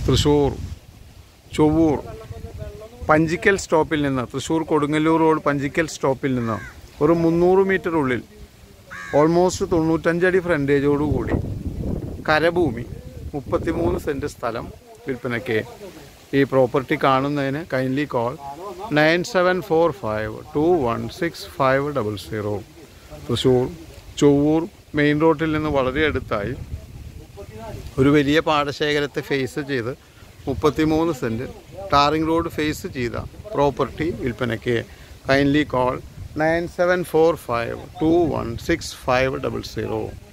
തൃശ്ശൂർ ചൊവ്വൂർ പഞ്ചിക്കൽ സ്റ്റോപ്പിൽ നിന്ന് തൃശ്ശൂർ കൊടുങ്ങല്ലൂർ റോഡ് പഞ്ചിക്കൽ സ്റ്റോപ്പിൽ നിന്ന് ഒരു മുന്നൂറ് മീറ്റർ ഉള്ളിൽ ഓൾമോസ്റ്റ് തൊണ്ണൂറ്റഞ്ചടി ഫ്രണ്ടേജോടുകൂടി കരഭൂമി മുപ്പത്തിമൂന്ന് സെൻറ്റ് സ്ഥലം വിൽപ്പനയ്ക്ക് ഈ പ്രോപ്പർട്ടി കാണുന്നതിന് kindly call nine seven four five two one six five double zero Thrissur Chovvur main റോഡിൽ നിന്ന് വളരെ അടുത്തായി ഒരു വലിയ പാടശേഖരത്തെ ഫേസ് ചെയ്ത് മുപ്പത്തിമൂന്ന് സെൻറ്റ് ടാറിംഗ് റോഡ് ഫേസ് ചെയ്ത പ്രോപ്പർട്ടി വിൽപ്പനയ്ക്ക് kindly call nine seven four five two one six five double zero